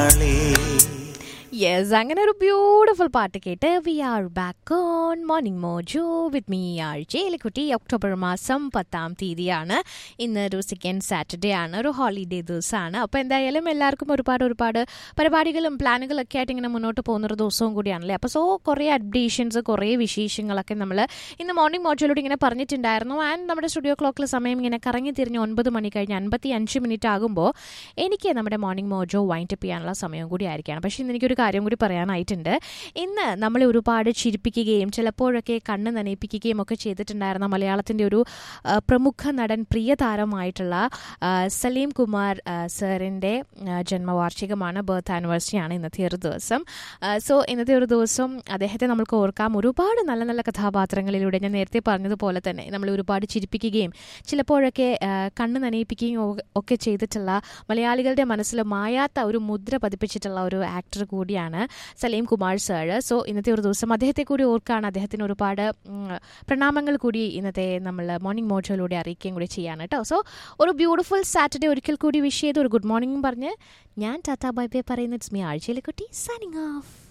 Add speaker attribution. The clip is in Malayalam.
Speaker 1: യെസ് അങ്ങനെ ഒരു ബ്യൂട്ടിഫുൾ പാട്ട് കേട്ട് we are back on morning mojo with me R ജയിലിക്കുട്ടി ഒക്ടോബർ മാസം പത്താം തീയതിയാണ് ഇന്ന് ഒരു സെക്കൻഡ് സാറ്റർഡേ ആണ് ഒരു ഹോളിഡേ ദിവസമാണ് അപ്പോൾ എന്തായാലും എല്ലാവർക്കും ഒരുപാട് ഒരുപാട് പരിപാടികളും പ്ലാനുകളും ഒക്കെ ആയിട്ട് ഇങ്ങനെ മുന്നോട്ട് പോകുന്ന ഒരു ദിവസവും കൂടിയാണല്ലേ അപ്പോൾ സോ കുറേ അപ്ഡേഷൻസ് കുറേ വിശേഷങ്ങളൊക്കെ നമ്മൾ ഇന്ന് മോർണിംഗ് മോജയിലൂടെ ഇങ്ങനെ പറഞ്ഞിട്ടുണ്ടായിരുന്നു ആൻഡ് നമ്മുടെ സ്റ്റുഡിയോ ക്ലോക്കിലെ സമയം ഇങ്ങനെ കറങ്ങി തിരിഞ്ഞ് ഒൻപത് മണി കഴിഞ്ഞ് അൻപത്തി അഞ്ച് മിനിറ്റ് ആകുമ്പോൾ എനിക്ക് നമ്മുടെ മോർണിംഗ് മോജോ വൈൻഡപ്പ് ചെയ്യാനുള്ള സമയം കൂടി ആയിരിക്കുകയാണ് പക്ഷേ ഇന്ന് എനിക്കൊരു കാര്യം കൂടി പറയാനായിട്ടുണ്ട് ഇന്ന് നമ്മളെ ഒരുപാട് ചിരിപ്പിക്കുകയും ചിലപ്പോഴൊക്കെ കണ്ണ് നനയിപ്പിക്കുകയും ഒക്കെ ചെയ്തിട്ടുണ്ടായിരുന്ന മലയാളത്തിൻ്റെ ഒരു ആ, പ്രമുഖ നടൻ പ്രിയ താരമായിട്ടുള്ള ആ, സലീം കുമാർ ആ, സാറിൻ്റെ ആ, ജന്മവാർഷികമാണ് ബർത്ത് ആനിവേഴ്സറിയാണ് ഇന്നത്തെ ഒരു ദിവസം സോ ഇന്നത്തെ ഒരു ദിവസം അദ്ദേഹത്തെ നമുക്ക് ഓർക്കാം ഒരുപാട് നല്ല നല്ല കഥാപാത്രങ്ങളിലൂടെ ഞാൻ നേരത്തെ പറഞ്ഞതുപോലെ തന്നെ നമ്മൾ ഒരുപാട് ചിരിപ്പിക്കുകയും ചിലപ്പോഴൊക്കെ ആ, കണ്ണ് നനയിപ്പിക്കുകയും ഒ- ഒക്കെ ചെയ്തിട്ടുള്ള മലയാളികളുടെ മനസ്സിൽ മായാത്ത ഒരു മുദ്ര പതിപ്പിച്ചിട്ടുള്ള ഒരു ആക്ടർ കൂടിയാണ് സലീം കുമാർ സാറ് സോ ഇന്നത്തെ ഒരു ദിവസം അദ്ദേഹത്തെ കൂടി ഓർക്കാണ് അദ്ദേഹത്തിന് ഒരുപാട് ഉം, പ്രണാമങ്ങൾ കൂടി ഇന്നത്തെ നമ്മൾ മോർണിംഗ് മോജോയിലൂടെ അറിയിക്കുകയും കൂടി ചെയ്യാണ് കേട്ടോ സോ ഒരു ബ്യൂട്ടിഫുൾ സാറ്റർഡേ ഒരിക്കൽ കൂടി വിഷ് ചെയ്ത് ഒരു ഗുഡ് മോർണിംഗ് പറഞ്ഞ് ഞാൻ ടാറ്റാ ബൈ ബൈ പറയുന്ന ഇറ്റ്സ് മീ ആഴ്ചയിലെ കുട്ടി സൈനിങ് ഓഫ്